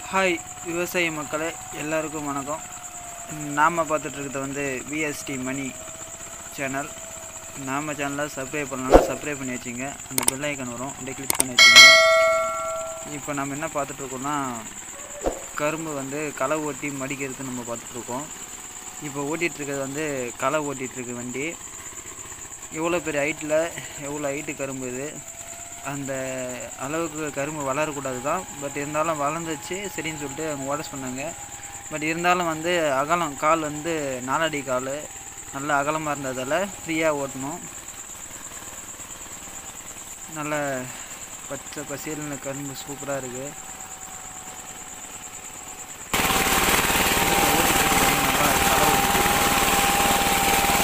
Hi விவசாய மக்களே எல்லாருக்கும் வணக்கம் நாம் பார்த்துட்ருக்கிறது வந்து விஎஸ்டி மணி சேனல் நாம் சேனலை சப்ஸ்கிரைப் பண்ணலன்னா சப்ஸ்கிரைப் பண்ணி வச்சுங்க அந்த பெல் ஐக்கன் வரும் அப்படியே கிளிக் பண்ணி வச்சுங்க இப்போ நம்ம என்ன பார்த்துட்ருக்கோம்னா கரும்பு வந்து களை ஓட்டி மடிக்கிறது நம்ம பார்த்துட்ருக்கோம் இப்போ ஓட்டிகிட்ருக்கிறது வந்து களை ஓட்டிகிட்ருக்கு வண்டி எவ்வளோ பெரிய ஹைட்டில் எவ்வளோ ஹைட்டு கரும்பு இது அந்த அளவுக்கு கரும்பு வளரக்கூடாது தான் பட் இருந்தாலும் வளர்ந்துச்சு சரின்னு சொல்லிட்டு அவங்க ஓட சொன்னாங்க பட் இருந்தாலும் வந்து அகலம் கால் வந்து நாலடி கால் நல்ல அகலமாக இருந்ததால் ஃப்ரீயாக ஓட்டணும் நல்ல பச்சை பசேல்னு கரும்பு சூப்பராக இருக்குது நல்லா களை ஓட்டிட்டு இருக்கு.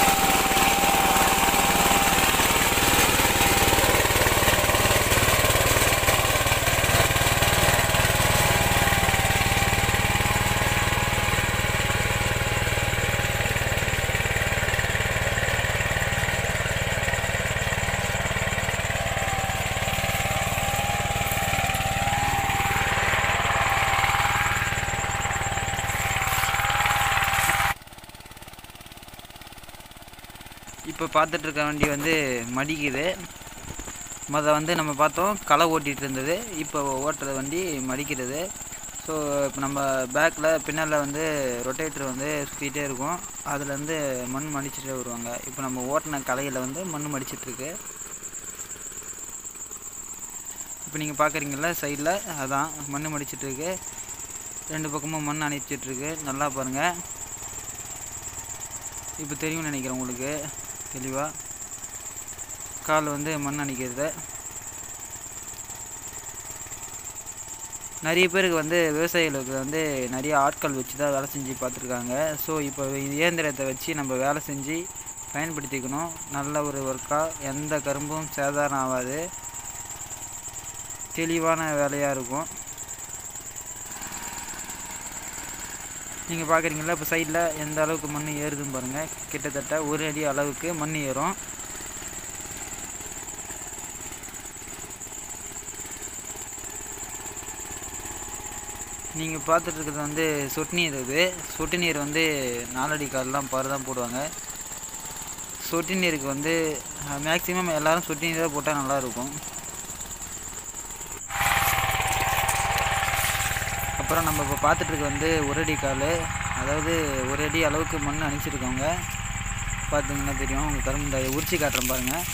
இப்போ பார்த்துட்டு இருக்க வண்டி வந்து மடிக்குது முத வந்து நம்ம பார்த்தோம் களை ஓட்டிகிட்டு இருந்தது இப்போ ஓட்டுற வண்டி மடிக்கிறது ஸோ இப்போ நம்ம பேக்கில் பின்னால் வந்து ரொட்டேட்டர் வந்து சுற்றிக்கிட்டே இருக்கும் அதுலேருந்து மண் மடிச்சுட்டே வருவாங்க இப்போ நம்ம ஓட்டின கலையில் வந்து மண் மடிச்சிட்ருக்கு இப்போ நீங்கள் பார்க்குறீங்கள சைடில் அதான் மண் மடிச்சிட்ருக்கு ரெண்டு பக்கமும் மண் அணைச்சிட்ருக்கு நல்லா பாருங்கள் இப்போ தெரியும்னு நினைக்கிறேன் உங்களுக்கு தெளிவாக கால் வந்து மண் அணைக்கிறது நிறைய பேருக்கு வந்து விவசாயிகளுக்கு வந்து நிறைய ஆட்கள் வச்சு தான் வேலை செஞ்சு பார்த்துருக்காங்க ஸோ இப்போ இயந்திரத்தை வச்சு நம்ம வேலை செஞ்சு பயன்படுத்திக்கணும் நல்ல ஒரு ஒர்க்காக எந்த கரும்பும் சேதாரம் ஆகாது தெளிவான வேலையாக இருக்கும் நீங்கள் பார்க்குறீங்களா இப்போ சைடில் எந்த அளவுக்கு மண் ஏறுதுன்னு பாருங்கள் கிட்டத்தட்ட ஒரு அடி அளவுக்கு மண் ஏறும் நீங்கள் பார்த்துட்டு இருக்கிறது வந்து சொட்டு நீர் இது சொட்டு நீர் வந்து நாலடி கால்லாம் பாரு தான் போடுவாங்க சொட்டு நீருக்கு வந்து மேக்ஸிமம் எல்லாரும் சொட்டு நீர் தான் போட்டால் நல்லாயிருக்கும் அப்புறம் நம்ம இப்போ பார்த்துட்டு இருக்க வந்து ஒரு அடி கால் அதாவது ஒரு அடி அளவுக்கு மண் அணிச்சிருக்கவங்க பார்த்தீங்கன்னா தெரியும் உங்கள் கரும்பு இந்த உரிச்சி காட்டுறேன் பாருங்கள்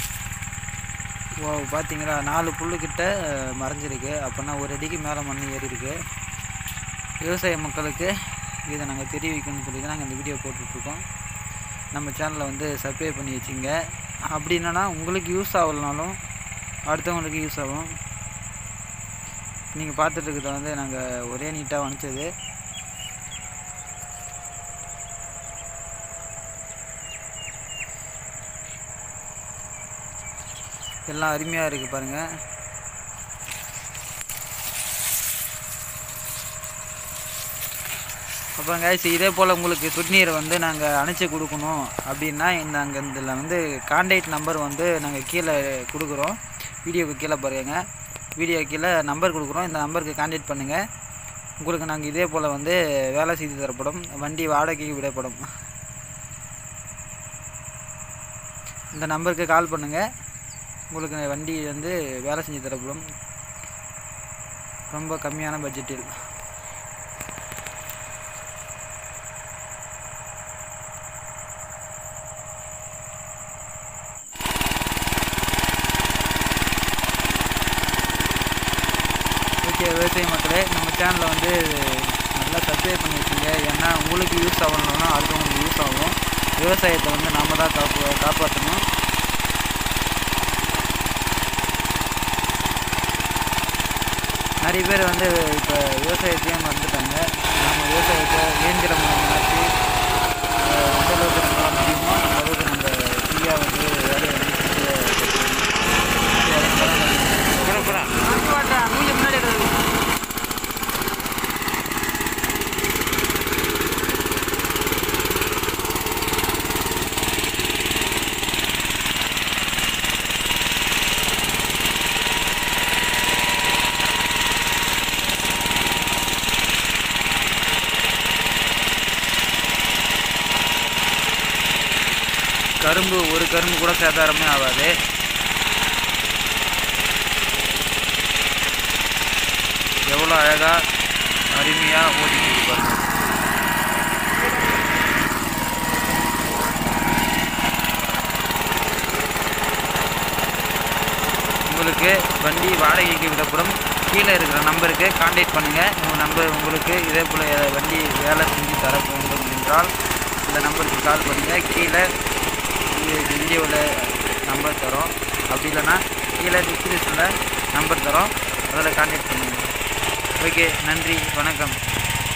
ஓ பார்த்தீங்களா நாலு புல்லுக்கிட்ட மறைஞ்சிருக்கு அப்போனா ஒரு அடிக்கு மேலே மண் ஏறி இருக்கு விவசாய மக்களுக்கு இதை நாங்கள் தெரிவிக்கணும்னு சொல்லி தான் நாங்கள் இந்த வீடியோ போட்டுட்ருக்கோம் நம்ம சேனலை வந்து சப்ஸ்கிரைப் பண்ணி வச்சுங்க அப்படி என்னன்னா உங்களுக்கு யூஸ் ஆகலனாலும் அடுத்தவங்களுக்கு யூஸ் ஆகும் நீங்கள் பார்த்துட்டு இருக்கிறத வந்து நாங்கள் ஒரே நீட்டாக வணிச்சது எல்லாம் அருமையாக இருக்குது பாருங்கள் அப்புறம் guys இதே போல் உங்களுக்கு சுடுநீரை வந்து நாங்கள் அணைச்சி கொடுக்கணும் அப்படின்னா இந்த அங்கே இதில் வந்து கான்டாக்ட் நம்பர் வந்து நாங்கள் கீழே கொடுக்குறோம் வீடியோவுக்கு கீழே பாருங்க வீடியோ கீழே நம்பர் கொடுக்குறோம் இந்த நம்பருக்கு கான்டாக்ட் பண்ணுங்கள் உங்களுக்கு நாங்கள் இதே போல் வந்து வேலை செய்து தரப்படும் வண்டி வாடகைக்கு விடப்படும் இந்த நம்பருக்கு கால் பண்ணுங்கள் உங்களுக்கு வண்டி வந்து வேலை செஞ்சு தரப்படும் ரொம்ப கம்மியான பட்ஜெட்டில் ஓகே விவசாய மக்களே நம்ம சேனலை வந்து நல்லா சப்ஸ்கிரைப் பண்ணி வச்சுங்க ஏன்னா உங்களுக்கு யூஸ் ஆகணும்னா அடுத்தவங்களுக்கு யூஸ் ஆகும் விவசாயத்தை வந்து நாம தான் காப்பு காப்பாற்றணும் நிறைய பேர் வந்து இப்போ விவசாயத்தையும் மறந்துட்டாங்க நம்ம விவசாயத்தை இயந்திரம் மாற்றி எந்த அளவுக்கு நம்மளால் முடியுமோ அந்த அளவுக்கு நம்ம ஃப்ரீயாக வந்து வேலையை வந்து செஞ்சு முன்னாடி கரும்பு ஒரு கரும்பு கூட சேதாரமே ஆகாது எவ்வளோ அழகாக அருமையாக ஓடிட்டு இருக்கு பாருங்க உங்களுக்கு வண்டி வாடகைக்கு விடப்படும் கீழே இருக்கிற நம்பருக்கு காண்டாக்ட் பண்ணுங்கள் உங்கள் நம்பர் உங்களுக்கு இதே போல் வண்டி வேலை செஞ்சு தர வேண்டும் என்றால் இந்த நம்பருக்கு கால் பண்ணுங்கள் கீழே வீடியோவில் நம்பர் தரோம் அப்படி இல்லைன்னா கீழே டிஸ்கிரிப்ஷனில் நம்பர் தரோம் அதில் காண்டாக்ட் பண்ணுங்கள் ஓகே நன்றி வணக்கம்